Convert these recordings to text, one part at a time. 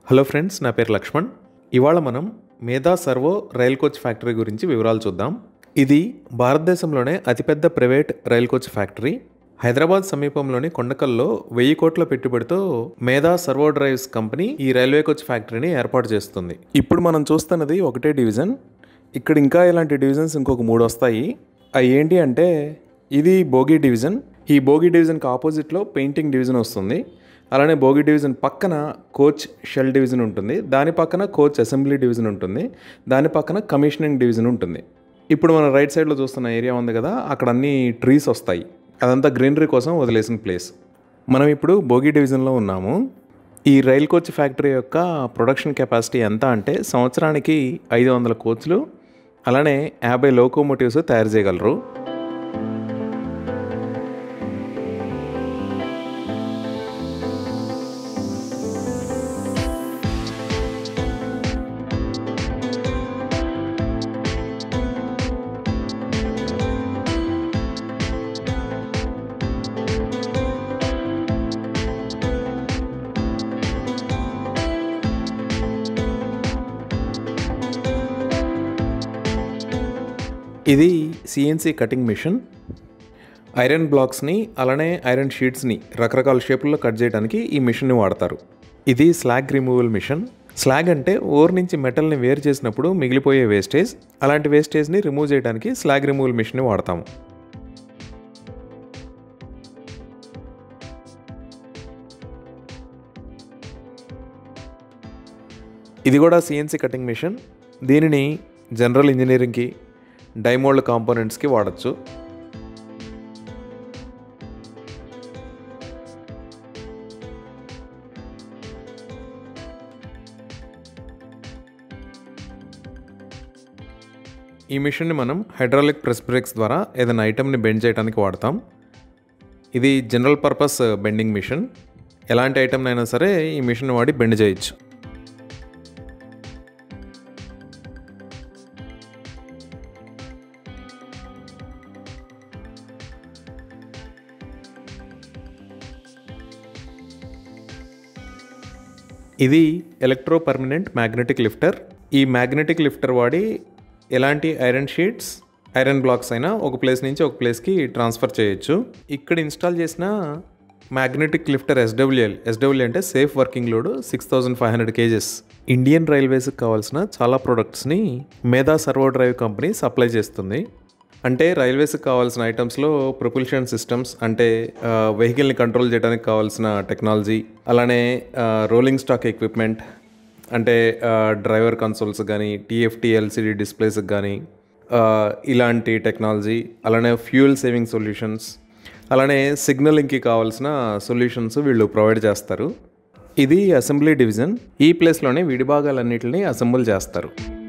hello friends నా పేరు లక్ష్మణ్ ఇవాళ మనం మేధా సర్వో రైల్ కోచ్ ఫ్యాక్టరీ గురించి వివరాలు చూద్దాం ఇది భారతదేశంలోనే అతిపెద్ద private rail coach factory Hyderabad సమీపంలోని కొండకల్లో వెయ్యి కోట్ల పెట్టుబడితో మేధా సర్వో డ్రైవ్స్ కంపెనీ ఈ రైల్వే కోచ్ ఫ్యాక్టరీని ఏర్పాటు చేస్తుంది ఇప్పుడు మనం చూస్తున్నది ఒకటే డివిజన్ ఇక్కడ ఇంకా ఇలాంటి డివిజన్స్ ఇంకొక మూడు వస్తాయి అవి ఏంటి అంటే ఇది బోగి డివిజన్ ఈ బోగి డివిజన్కి ఆపోజిట్లో పెయింటింగ్ డివిజన్ వస్తుంది అలానే బోగి డివిజన్ పక్కన కోచ్ షెల్ డివిజన్ ఉంటుంది దాని పక్కన కోచ్ అసెంబ్లీ డివిజన్ ఉంటుంది దాని పక్కన కమిషనింగ్ డివిజన్ ఉంటుంది ఇప్పుడు మనం రైట్ సైడ్లో చూస్తున్న ఏరియా ఉంది కదా అక్కడ అన్ని ట్రీస్ వస్తాయి అదంతా గ్రీనరీ కోసం వదిలేసిన ప్లేస్ మనం ఇప్పుడు బోగి డివిజన్లో ఉన్నాము ఈ రైల్ కోచ్ ఫ్యాక్టరీ యొక్క ప్రొడక్షన్ కెపాసిటీ ఎంత అంటే సంవత్సరానికి ఐదు వందల కోచ్లు అలానే యాభై లోకోమోటివ్స్ తయారు చేయగలరు ఇది సిఎన్సి కటింగ్ మిషన్ ఐరన్ బ్లాక్స్ని అలానే ఐరన్ షీట్స్ని రకరకాల షేపుల్లో కట్ చేయడానికి ఈ మిషన్ని వాడతారు ఇది స్లాగ్ రిమూవల్ మిషన్ స్లాగ్ అంటే ఓర్ నుంచి మెటల్ని వేరు చేసినప్పుడు మిగిలిపోయే వేస్టేజ్ అలాంటి వేస్టేజ్ని రిమూవ్ చేయడానికి స్లాగ్ రిమూవల్ మిషన్ని వాడతాము ఇది కూడా సిఎన్సి కటింగ్ మిషన్ దీనిని జనరల్ ఇంజనీరింగ్కి డైమోల్డ్ కాంపోనెంట్స్కి వాడచ్చు ఈ మిషన్ని మనం హైడ్రాలిక్ ప్రెస్ బ్రేక్స్ ద్వారా ఏదైనా ఐటమ్ని బెండ్ చేయడానికి వాడతాం ఇది జనరల్ పర్పస్ బెండింగ్ మిషన్ ఎలాంటి ఐటమ్నైనా అయినా సరే ఈ మిషన్ వాడి బెండ్ చేయొచ్చు ఇది ఎలక్ట్రో పర్మనెంట్ మ్యాగ్నెటిక్ లిఫ్టర్ ఈ మ్యాగ్నెటిక్ లిఫ్టర్ వాడి ఎలాంటి ఐరన్ షీట్స్ ఐరన్ బ్లాక్స్ అయినా ఒక ప్లేస్ నుంచి ఒక ప్లేస్కి ట్రాన్స్ఫర్ చేయొచ్చు ఇక్కడ ఇన్స్టాల్ చేసిన మ్యాగ్నెటిక్ లిఫ్టర్ ఎస్డబ్ల్యూఎల్ ఎస్డబ్ల్యూ అంటే safe working load six thousand five hundred KGs Indian రైల్వేస్కి కావాల్సిన చాలా ప్రొడక్ట్స్ని మేధా సర్వో డ్రైవ్ కంపెనీ సప్లై చేస్తుంది అంటే రైల్వేస్కి కావాల్సిన ఐటమ్స్లో ప్రొపల్షన్ సిస్టమ్స్ అంటే వెహికల్ని కంట్రోల్ చేయడానికి కావాల్సిన టెక్నాలజీ అలానే రోలింగ్ స్టాక్ ఎక్విప్మెంట్ అంటే డ్రైవర్ కన్సోల్స్ కానీ టీఎఫ్టీ ఎల్సిడి డిస్ప్లేస్కి కానీ ఇలాంటి టెక్నాలజీ అలానే ఫ్యూయల్ సేవింగ్ సొల్యూషన్స్ అలానే సిగ్నలింగ్కి కావాల్సిన సొల్యూషన్స్ వీళ్ళు ప్రొవైడ్ చేస్తారు ఇది అసెంబ్లీ డివిజన్ ఈ ప్లేస్లోనే విడిభాగాలన్నింటినీ అసెంబుల్ చేస్తారు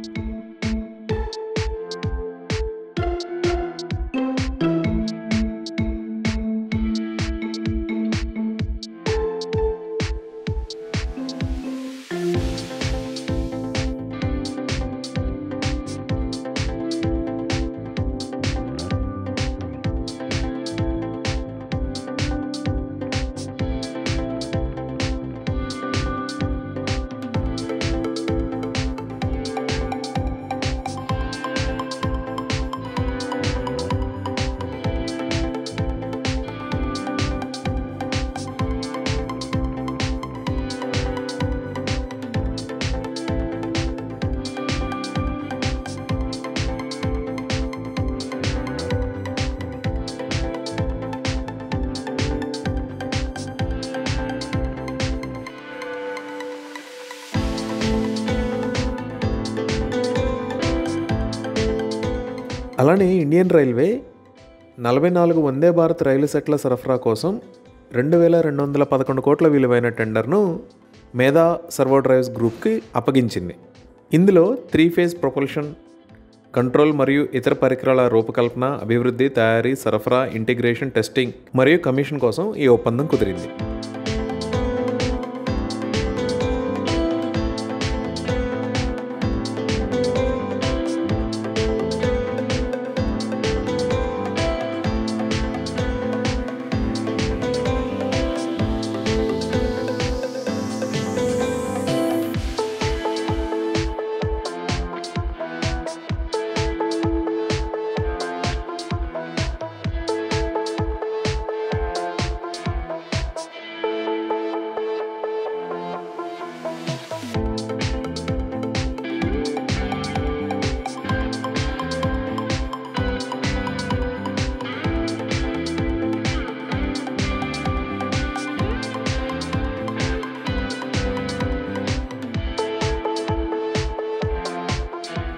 అలానే ఇండియన్ రైల్వే నలభై నాలుగు వందే భారత్ రైలు సెట్ల సరఫరా కోసం రెండు వేల రెండు వందల పదకొండు కోట్ల విలువైన టెండర్ను మేధా సర్వో డ్రైవ్స్ గ్రూప్కి అప్పగించింది ఇందులో త్రీ ఫేజ్ ప్రొపల్షన్ కంట్రోల్ మరియు ఇతర పరికరాల రూపకల్పన అభివృద్ధి తయారీ సరఫరా ఇంటిగ్రేషన్ టెస్టింగ్ మరియు కమిషన్ కోసం ఈ ఒప్పందం కుదిరింది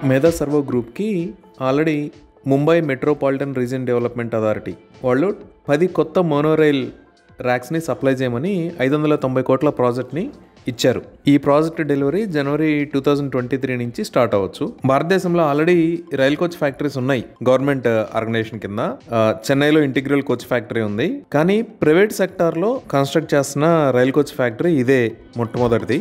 మేధా సర్వో గ్రూప్కి already Mumbai metropolitan region development authority వాళ్ళు పది కొత్త మోనోరైల్ ర్యాక్స్ని సప్లై చేయమని ఐదు వందల తొంభై కోట్ల ప్రాజెక్ట్ని ఇచ్చారు ఈ project delivery January two thousand twenty three నుంచి స్టార్ట్ అవ్వచ్చు భారతదేశంలో ఆల్రెడీ రైల్ కోచ్ ఫ్యాక్టరీస్ ఉన్నాయి గవర్నమెంట్ ఆర్గనైజేషన్ కింద ఆ, చెన్నైలో ఇంటిగ్రల్ కోచ్ ఫ్యాక్టరీ ఉంది కానీ ప్రైవేట్ సెక్టార్లో కన్స్ట్రక్ట్ చేస్తున్న రైల్ కోచ్ ఫ్యాక్టరీ ఇదే మొట్టమొదటిది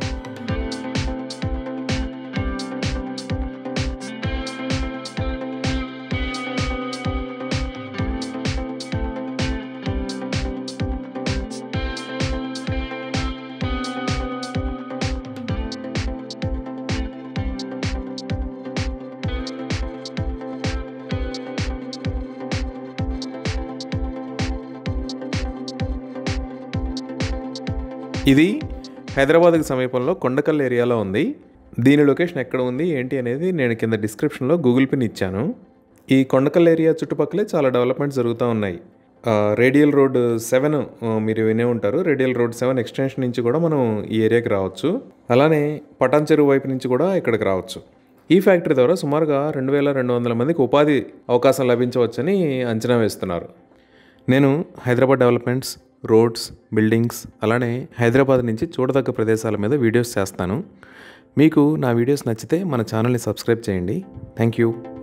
ఇది హైదరాబాద్కి సమీపంలో కొండకల్ ఏరియాలో ఉంది దీని లొకేషన్ ఎక్కడ ఉంది ఏంటి అనేది నేను కింద డిస్క్రిప్షన్లో గూగుల్ పిన్ ఇచ్చాను ఈ కొండకల్ ఏరియా చుట్టుపక్కలే చాలా డెవలప్మెంట్స్ జరుగుతూ ఉన్నాయి ఆ, రేడియల్ రోడ్ సెవెన్ ఆ, మీరు వినే ఉంటారు రేడియల్ రోడ్ సెవెన్ ఎక్స్టెన్షన్ నుంచి కూడా మనం ఈ ఏరియాకి రావచ్చు అలానే పటాన్ చెరువు వైపు నుంచి కూడా ఇక్కడికి రావచ్చు ఈ ఫ్యాక్టరీ ద్వారా సుమారుగా రెండు వేల రెండు వందల మందికి ఉపాధి అవకాశం లభించవచ్చని అంచనా వేస్తున్నారు నేను హైదరాబాద్ డెవలప్మెంట్స్ రోడ్స్ బిల్డింగ్స్ అలానే హైదరాబాద్ నుంచి చూడదగ్గ ప్రదేశాల మీద వీడియోస్ చేస్తాను మీకు నా వీడియోస్ నచ్చితే మన ఛానల్ని సబ్స్క్రైబ్ చేయండి థ్యాంక్ యూ